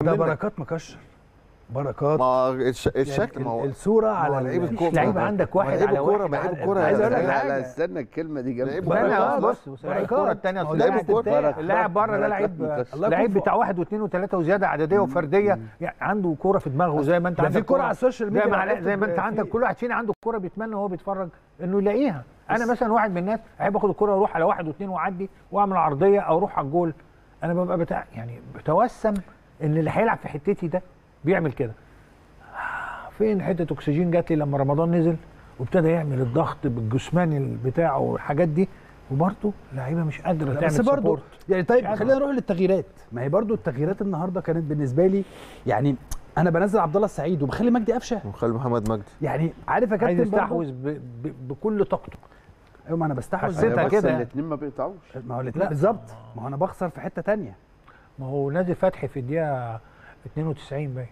ده منك. بركات مكشر بركات ما الش- الشكل يعني ما هو الصوره ما هو على لعيب ال- الكوره لعيب عندك واحد لعيب على الكوره واحد لعيب على- الكوره عايز أقول لك يا لا حاجة. لا استنى الكلمه دي جنب لعيب لا بركات. لا بركات. بص بص بركات. الكوره الثانيه ما هو اصل لعيب لاعب الكورة. التاني- اللاعب بره ده بركات لعيب مكسر. الله لعيب يكون في بتاع واحد واثنين وثلاثه وزياده عدديه وفرديه يعني عنده كوره في دماغه زي ما انت ده عندك في كوره على السوشيال زي ميديا ما لو علاء- شفت زي ما انت في- عندك كل واحد فينا عنده كوره بيتمنى وهو بيتفرج انه يلاقيها انا مثلا واحد من الناس احب اخد الكوره واروح على واحد واثنين واعدي واعمل عرضيه او اروح على الجول انا ببقى بتاع يعني بتوسم ان اللي هيلعب في حتتي ده بيعمل كده فين حته اكسجين جات لي لما رمضان نزل وابتدى يعمل الضغط بالجسمان بتاعه والحاجات دي وبرضه لعيبه مش قادره لا، تعمل بس برضه support. يعني طيب مش عارف. خلينا نروح للتغييرات ما هي برضه التغييرات النهارده كانت بالنسبه لي يعني انا بنزل عبد الله السعيد وبخلي مجدي قفشه وخلي محمد مجدي يعني عارف يا عايز كابتن برضه يستحوذ ب- ب- بكل طاقته ايوه ما انا بستحوذ حسيتها بس كده. الاثنين ما بيقطعوش ما هو الاثنين بالظبط ما هو انا بخسر في حته تانية ما هو نادي فتحي في الدقيقه 92 باين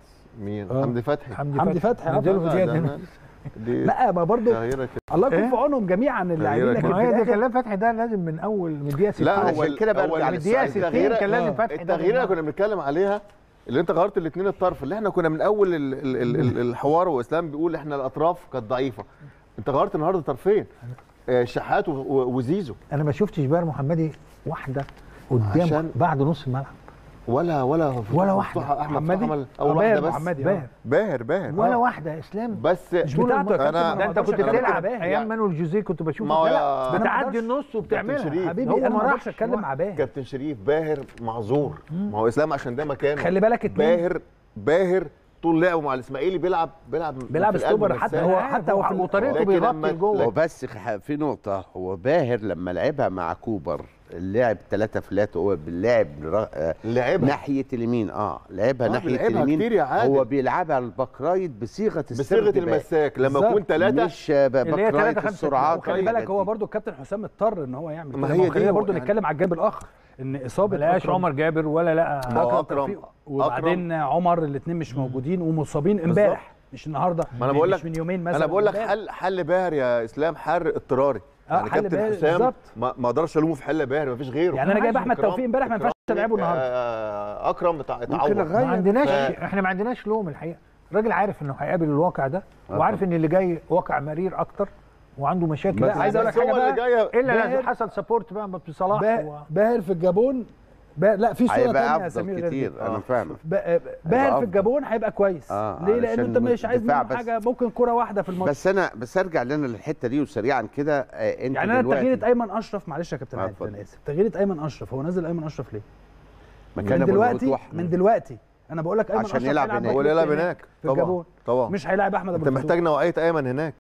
مين آه. حمدي فتحي حمدي, حمدي فتحي، آه، نزله في لا، الدقيقه ده 92 أنا- دي لا ما برضه تغييرة كده. الله يكون إيه؟ في عونهم جميعا اللاعبين تغييرة لكن كده. ما في هي دي الآخر كلام فتحي ده لازم من اول من الدقيقه 60 لا عشان هو كده ال- برجع هو من الدقيقه للسؤال. 60 كان لازم آه. فتحي ده التغيير اللي كنا بنتكلم عليها اللي انت غيرت الاثنين الطرف اللي احنا كنا من اول ال ال ال ال الحوار واسلام بيقول احنا الاطراف كانت ضعيفه انت غيرت النهارده طرفين آه، شحات و- و- وزيزو انا ما شفتش باهر محمدي واحده قدام عشان- بعد نص الملعب ولا ولا ولا واحدة. مفتوحة احمد محمدي؟ محمد اول آه، واحده باهر بس محمدي، آه. باهر باهر باهر ولا آه. واحده يا اسلام بس مش بتاعته يا أنا- كابتن، ده ما انت أقدرش كنت أتكلم بتلعب على باهر. ايام مانويل جوزيه كنت بشوفك ما هو بتلعب يا- بتعدي أنا ما النص وبتعملها شريف. حبيبي هو انا ما ما اقدرش راحش اتكلم هو- مع باهر كابتن شريف باهر معذور ما هو اسلام عشان ده مكانه خلي بالك اتنين باهر باهر طول لعبه مع الاسماعيلي بيلعب بيلعب بيلعب في القلب ستوبر بس حتى يعني. هو عارف، حتى هو في وطريقته لكن بيغطي لما- لجوه هو بس خ- في نقطة هو باهر لما لعبها مع كوبر اللعب ثلاثة فلات هو باللعب را- آه، لعبها ناحية اليمين اه لعبها آه، ناحية بيلعبها اليمين كتير يا عادل. هو بيلعبها الباك رايت بصيغة بصيغه السرد باك. المساك لما بالظبط. يكون ثلاثه مش آه، باك اللي هي رايت تلاتة خمسة السرعات وخلي والحاجات بالك هو دي. برضو الكابتن حسام اضطر ان هو يعمل ما كده. هي هو دي خلينا هو برضو يعني- نتكلم على الجانب الاخر ان اصابه ما لقاش أكرم- عمر جابر ولا لقى ما هو أكرم أكرم- توفيق وبعدين عمر الاثنين مش موجودين ومصابين امبارح مش النهارده ما انا بقول لك مش من يومين مثلا انا بقول لك امبارح. حل حل باهر يا اسلام حل اضطراري آه، يعني حل كابتن باهر، حسام بالظبط. ما ما اقدرش الومه في حل باهر ما فيش غيره يعني انا جايب احمد إكرام- توفيق امبارح ما ينفعش إكرام- العبه النهارده آه، اكرم بتاع ممكن اتعور أغير. ما عندناش ف- احنا ما عندناش لوم الحقيقه الراجل عارف انه هيقابل الواقع ده وعارف ان اللي جاي واقع مرير اكتر وعنده مشاكل لا، بس عايز أقول لك بس هو حاجة اللي بقى. جايه الا باهر- لو حصل سبورت بقى بصلاح با- و... باهر في الجابون باهر لا في صوره هيبقى ثانيه يا افضل سمير غير دي. كتير انا فاهمك ب- باهر أفضل. في الجابون هيبقى كويس آه، ليه لان علشان انت مش عايز دفاع منه بس. حاجه ممكن كره واحده في الماتش بس انا بس ارجع لنا للحته دي وسريعا كده آه، انت يعني انا دلوقتي تغييره ايمن اشرف معلش يا كابتن آه، عادل اتفضل. انا اسف تغييره ايمن اشرف هو نزل ايمن اشرف ليه؟ مكان من أبو دلوقتي الفتوح. من دلوقتي انا بقول لك ايمن عشان اشرف يلعب هيلعب هناك. هو باك اللي يلعب ليفت هناك في طبعا الجابون طبعا مش هيلاعب احمد ابو انت محتاج الفتوح نوعيه ايمن هناك